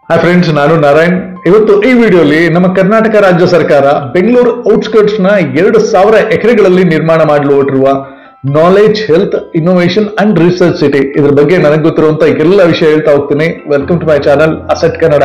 hi friends ನಾನು ನಾರಾಯಣ್ ಇವತ್ತು ಈ ವಿಡಿಯೋಲಿ ನಮ್ಮ ಕರ್ನಾಟಕ ರಾಜ್ಯ ಸರ್ಕಾರ ಬೆಂಗಳೂರು ಔಟ್ಸ್ಕರ್ಟ್ಸ್ ನ ಎರಡು ಸಾವಿರ ಎಕರೆಗಳಲ್ಲಿ ನಿರ್ಮಾಣ ಮಾಡಲು ಹೊರಟಿರುವ knowledge health innovation and research city ಇದ್ರ ಬಗ್ಗೆ ನನಗೆ ಗೊತ್ತಿರುವಂತ ಎಲ್ಲ ವಿಷಯ ಹೇಳ್ತಾ ಹೋಗ್ತೀನಿ welcome to my channel asset Kannada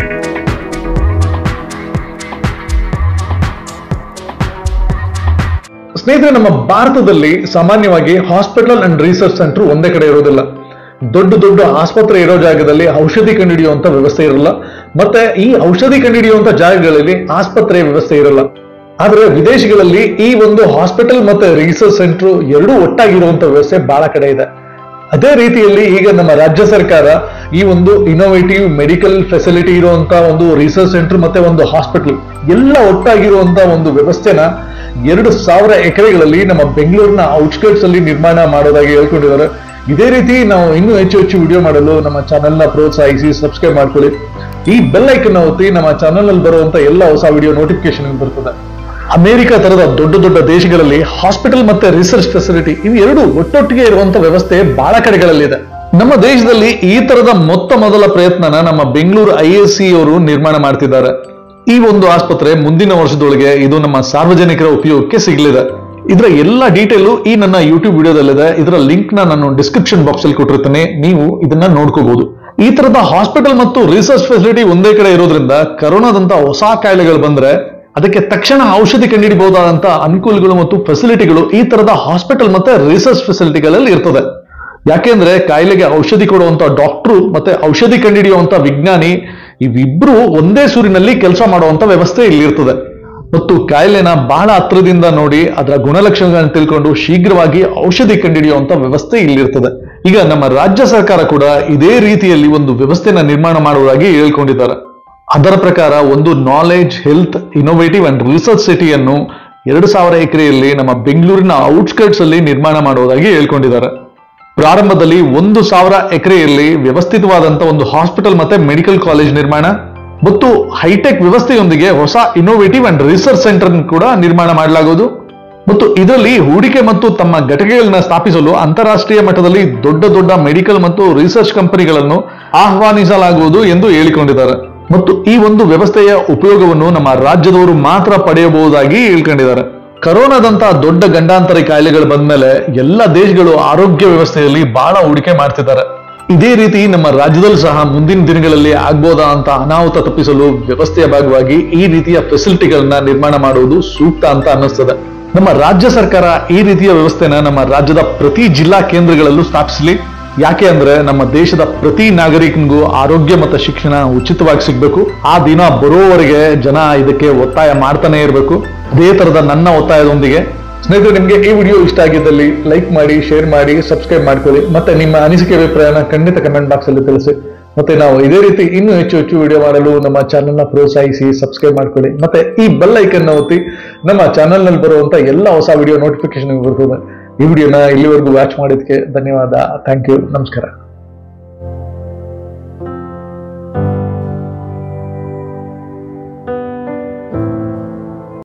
ಸ್ನೇಹಿತರೆ ನಮ್ಮ ಭಾರತದಲ್ಲಿ ಸಾಮಾನ್ಯವಾಗಿ ಹಾಸ್ಪಿಟಲ್ ಅಂಡ್ ರಿಸರ್ಚ್ ಸೆಂಟರ್ ಒಂದೇ ಕಡೆ ಇರೋದಿಲ್ಲ ದೊಡ್ಡ ದೊಡ್ಡ ಆಸ್ಪತ್ರೆ ಇರೋ ಜಾಗದಲ್ಲಿ ಔಷಧಿ ಕಂಡುಹಿಡಿಯುವಂತ ವ್ಯವಸ್ಥೆ ಇರಲ್ಲ ಮತ್ತೆ ಈ ಔಷಧಿ ಕಂಡುಹಿಡಿಯುವಂತ ಜಾಗಗಳಲ್ಲಿ ಆಸ್ಪತ್ರೆ ವ್ಯವಸ್ಥೆ ಇರಲ್ಲ ಆದ್ರೆ ವಿದೇಶಗಳಲ್ಲಿ ಈ ಒಂದು ಹಾಸ್ಪಿಟಲ್ ಮತ್ತೆ ರಿಸರ್ಚ್ ಸೆಂಟರ್ ಎರಡೂ ಒಟ್ಟಾಗಿರುವಂತ ವ್ಯವಸ್ಥೆ ಬಹಳ ಕಡೆ ಇದೆ ಅದೇ ರೀತಿಯಲ್ಲಿ ಈಗ ನಮ್ಮ ರಾಜ್ಯ ಸರ್ಕಾರ ಈ ಒಂದು ಇನೋವೇಟಿವ್ ಮೆಡಿಕಲ್ ಫೆಸಿಲಿಟಿ ಇರುವಂತ ಒಂದು ರಿಸರ್ಚ್ ಸೆಂಟರ್ ಮತ್ತೆ ಒಂದು ಹಾಸ್ಪಿಟಲ್ ಎಲ್ಲ ಒಟ್ಟಾಗಿರುವಂತ ಒಂದು ವ್ಯವಸ್ಥೆನ ಎರಡು ಸಾವಿರ ಎಕರೆಗಳಲ್ಲಿ ನಮ್ಮ ಬೆಂಗಳೂರಿನ ಔಟ್ಸ್ಕರ್ಟ್ಸ್ ಅಲ್ಲಿ ನಿರ್ಮಾಣ ಮಾಡೋದಾಗಿ ಹೇಳ್ಕೊಂಡಿದ್ದಾರೆ ಇದೇ ರೀತಿ ನಾವು ಇನ್ನೂ ಹೆಚ್ಚು ಹೆಚ್ಚು ವಿಡಿಯೋ ಮಾಡಲು ನಮ್ಮ ಚಾನೆಲ್ ನ ಪ್ರೋತ್ಸಾಹಿಸಿ ಸಬ್ಸ್ಕ್ರೈಬ್ ಮಾಡ್ಕೊಳ್ಳಿ ಈ ಬೆಲ್ ಐಕನ್ ಒತ್ತಿ ನಮ್ಮ ಚಾನೆಲ್ ನಲ್ಲಿ ಬರುವಂತ ಎಲ್ಲ ಹೊಸ ವಿಡಿಯೋ ನೋಟಿಫಿಕೇಶನ್ ಬರ್ತದೆ ಅಮೆರಿಕ ತರದ ದೊಡ್ಡ ದೊಡ್ಡ ದೇಶಗಳಲ್ಲಿ ಹಾಸ್ಪಿಟಲ್ ಮತ್ತೆ ರಿಸರ್ಚ್ ಫೆಸಿಲಿಟಿ ಇವು ಎರಡು ಒಟ್ಟೊಟ್ಟಿಗೆ ಇರುವಂತ ವ್ಯವಸ್ಥೆ ಬಹಳ ಕಡೆಗಳಲ್ಲಿದೆ ನಮ್ಮ ದೇಶದಲ್ಲಿ ಈ ತರದ ಮೊತ್ತ ಮೊದಲ ಪ್ರಯತ್ನನ ನಮ್ಮ ಬೆಂಗಳೂರು ಐ ಎಸ್ ಸಿ ಅವರು ನಿರ್ಮಾಣ ಮಾಡ್ತಿದ್ದಾರೆ ಈ ಒಂದು ಆಸ್ಪತ್ರೆ ಮುಂದಿನ ವರ್ಷದೊಳಗೆ ಇದು ನಮ್ಮ ಸಾರ್ವಜನಿಕರ ಉಪಯೋಗಕ್ಕೆ ಸಿಗಲಿದೆ ಇದರ ಎಲ್ಲ ಡೀಟೇಲು ಈ ನನ್ನ ಯೂಟ್ಯೂಬ್ ವಿಡಿಯೋದಲ್ಲಿದೆ ಇದರ ಲಿಂಕ್ ನ ನಾನು ಡಿಸ್ಕ್ರಿಪ್ಷನ್ ಬಾಕ್ಸ್ ಅಲ್ಲಿ ಕೊಟ್ಟಿರ್ತೇನೆ ನೀವು ಇದನ್ನ ನೋಡ್ಕೋಬಹುದು ಈ ತರದ ಹಾಸ್ಪಿಟಲ್ ಮತ್ತು ರಿಸರ್ಚ್ ಫೆಸಿಲಿಟಿ ಒಂದೇ ಕಡೆ ಇರೋದ್ರಿಂದ ಕರೋನಾದಂತ ಹೊಸ ಕಾಯಿಲೆಗಳು ಬಂದ್ರೆ ಅದಕ್ಕೆ ತಕ್ಷಣ ಔಷಧಿ ಕಂಡುಹಿಡಿಬಹುದಾದಂತ ಅನುಕೂಲಗಳು ಮತ್ತು ಫೆಸಿಲಿಟಿಗಳು ಈ ತರದ ಹಾಸ್ಪಿಟಲ್ ಮತ್ತೆ ರಿಸರ್ಚ್ ಫೆಸಿಲಿಟಿಗಳಲ್ಲಿ ಇರ್ತದೆ ಯಾಕೆಂದ್ರೆ ಕಾಯಿಲೆಗೆ ಔಷಧಿ ಕೊಡುವಂತ ಡಾಕ್ಟ್ರು ಮತ್ತೆ ಔಷಧಿ ಕಂಡುಹಿಡಿಯುವಂತ ವಿಜ್ಞಾನಿ ಇವಿಬ್ರು ಒಂದೇ ಸೂರಿನಲ್ಲಿ ಕೆಲಸ ಮಾಡುವಂತ ವ್ಯವಸ್ಥೆ ಇಲ್ಲಿರ್ತದೆ ಮತ್ತು ಕಾಯಿಲೆನ ಬಹಳ ಹತ್ರದಿಂದ ನೋಡಿ ಅದರ ಗುಣಲಕ್ಷಣಗಳನ್ನು ತಿಳ್ಕೊಂಡು ಶೀಘ್ರವಾಗಿ ಔಷಧಿ ಕಂಡುಹಿಡಿಯುವಂತ ವ್ಯವಸ್ಥೆ ಇಲ್ಲಿರ್ತದೆ ಈಗ ನಮ್ಮ ರಾಜ್ಯ ಸರ್ಕಾರ ಕೂಡ ಇದೇ ರೀತಿಯಲ್ಲಿ ಒಂದು ವ್ಯವಸ್ಥೆನ ನಿರ್ಮಾಣ ಮಾಡುವುದಾಗಿ ಹೇಳ್ಕೊಂಡಿದ್ದಾರೆ ಅದರ ಪ್ರಕಾರ ಒಂದು knowledge health innovative and research ಸಿಟಿಯನ್ನು ಎರಡು ಸಾವಿರ ಎಕರೆಯಲ್ಲಿ ನಮ್ಮ ಬೆಂಗಳೂರಿನ ಔಟ್ಸ್ಕರ್ಟ್ಸ್ ಅಲ್ಲಿ ನಿರ್ಮಾಣ ಮಾಡುವುದಾಗಿ ಹೇಳ್ಕೊಂಡಿದ್ದಾರೆ ಪ್ರಾರಂಭದಲ್ಲಿ ಒಂದು ಸಾವಿರ ಎಕರೆಯಲ್ಲಿ ವ್ಯವಸ್ಥಿತವಾದಂತ ಒಂದು ಹಾಸ್ಪಿಟಲ್ ಮತ್ತೆ ಮೆಡಿಕಲ್ ಕಾಲೇಜ್ ನಿರ್ಮಾಣ ಮತ್ತು ಹೈಟೆಕ್ ವ್ಯವಸ್ಥೆಯೊಂದಿಗೆ ಹೊಸ ಇನೋವೇಟಿವ್ ಅಂಡ್ ರಿಸರ್ಚ್ ಸೆಂಟರ್ ಕೂಡ ನಿರ್ಮಾಣ ಮಾಡಲಾಗುವುದು ಮತ್ತು ಇದರಲ್ಲಿ ಹೂಡಿಕೆ ಮತ್ತು ತಮ್ಮ ಘಟಕಗಳನ್ನ ಸ್ಥಾಪಿಸಲು ಅಂತಾರಾಷ್ಟ್ರೀಯ ಮಟ್ಟದಲ್ಲಿ ದೊಡ್ಡ ದೊಡ್ಡ ಮೆಡಿಕಲ್ ಮತ್ತು ರಿಸರ್ಚ್ ಕಂಪನಿಗಳನ್ನು ಆಹ್ವಾನಿಸಲಾಗುವುದು ಎಂದು ಹೇಳಿಕೊಂಡಿದ್ದಾರೆ ಮತ್ತು ಈ ಒಂದು ವ್ಯವಸ್ಥೆಯ ಉಪಯೋಗವನ್ನು ನಮ್ಮ ರಾಜ್ಯದವರು ಮಾತ್ರ ಪಡೆಯಬಹುದಾಗಿ ಹೇಳ್ಕೊಂಡಿದ್ದಾರೆ ಕರೋನಾದಂತ ದೊಡ್ಡ ಗಂಡಾಂತರಿ ಕಾಯಿಲೆಗಳು ಬಂದ್ಮೇಲೆ ಎಲ್ಲ ದೇಶಗಳು ಆರೋಗ್ಯ ವ್ಯವಸ್ಥೆಯಲ್ಲಿ ಬಹಳ ಹೂಡಿಕೆ ಮಾಡ್ತಿದ್ದಾರೆ ಇದೇ ರೀತಿ ನಮ್ಮ ರಾಜ್ಯದಲ್ಲೂ ಸಹ ಮುಂದಿನ ದಿನಗಳಲ್ಲಿ ಆಗ್ಬೋದಾದಂತ ಅನಾಹುತ ತಪ್ಪಿಸಲು ವ್ಯವಸ್ಥೆಯ ಭಾಗವಾಗಿ ಈ ರೀತಿಯ ಫೆಸಿಲಿಟಿಗಳನ್ನ ನಿರ್ಮಾಣ ಮಾಡುವುದು ಸೂಕ್ತ ಅಂತ ಅನ್ನಿಸ್ತದೆ ನಮ್ಮ ರಾಜ್ಯ ಸರ್ಕಾರ ಈ ರೀತಿಯ ವ್ಯವಸ್ಥೆನ ನಮ್ಮ ರಾಜ್ಯದ ಪ್ರತಿ ಜಿಲ್ಲಾ ಕೇಂದ್ರಗಳಲ್ಲೂ ಸ್ಥಾಪಿಸಲಿ ಯಾಕೆ ಅಂದ್ರೆ ನಮ್ಮ ದೇಶದ ಪ್ರತಿ ನಾಗರಿಕನಿಗೂ ಆರೋಗ್ಯ ಮತ್ತು ಶಿಕ್ಷಣ ಉಚಿತವಾಗಿ ಸಿಗ್ಬೇಕು ಆ ದಿನ ಬರೋವರೆಗೆ ಜನ ಇದಕ್ಕೆ ಒತ್ತಾಯ ಮಾಡ್ತಾನೆ ಇರಬೇಕು ಅದೇ ತರದ ನನ್ನ ಒತ್ತಾಯದೊಂದಿಗೆ ಸ್ನೇಹಿತರೆ ನಿಮಗೆ ಈ ವಿಡಿಯೋ ಇಷ್ಟ ಆಗಿದ್ದಲ್ಲಿ ಲೈಕ್ ಮಾಡಿ ಶೇರ್ ಮಾಡಿ ಸಬ್ಸ್ಕ್ರೈಬ್ ಮಾಡ್ಕೊಳ್ಳಿ ಮತ್ತೆ ನಿಮ್ಮ ಅನಿಸಿಕೆ ಅಭಿಪ್ರಾಯನ ಖಂಡಿತ ಕಮೆಂಟ್ ಬಾಕ್ಸ್ ಅಲ್ಲಿ ತಿಳಿಸಿ ಮತ್ತೆ ನಾವು ಇದೇ ರೀತಿ ಇನ್ನೂ ಹೆಚ್ಚು ಹೆಚ್ಚು ವಿಡಿಯೋ ಮಾಡಲು ನಮ್ಮ ಚಾನೆಲ್ ನ ಪ್ರೋತ್ಸಾಹಿಸಿ ಸಬ್ಸ್ಕ್ರೈಬ್ ಮಾಡ್ಕೊಳ್ಳಿ ಮತ್ತೆ ಈ ಬೆಲ್ ಐಕನ್ ನ ಒತ್ತಿ ನಮ್ಮ ಚಾನೆಲ್ ನಲ್ಲಿ ಬರುವಂತ ಎಲ್ಲ ಹೊಸ ವಿಡಿಯೋ ನೋಟಿಫಿಕೇಶನ್ ಬರ್ತದೆ ಈ ವಿಡಿಯೋನ ಇಲ್ಲಿವರೆಗೂ ವಾಚ್ ಮಾಡಿದಕ್ಕೆ ಧನ್ಯವಾದ ಥ್ಯಾಂಕ್ ಯು ನಮಸ್ಕಾರ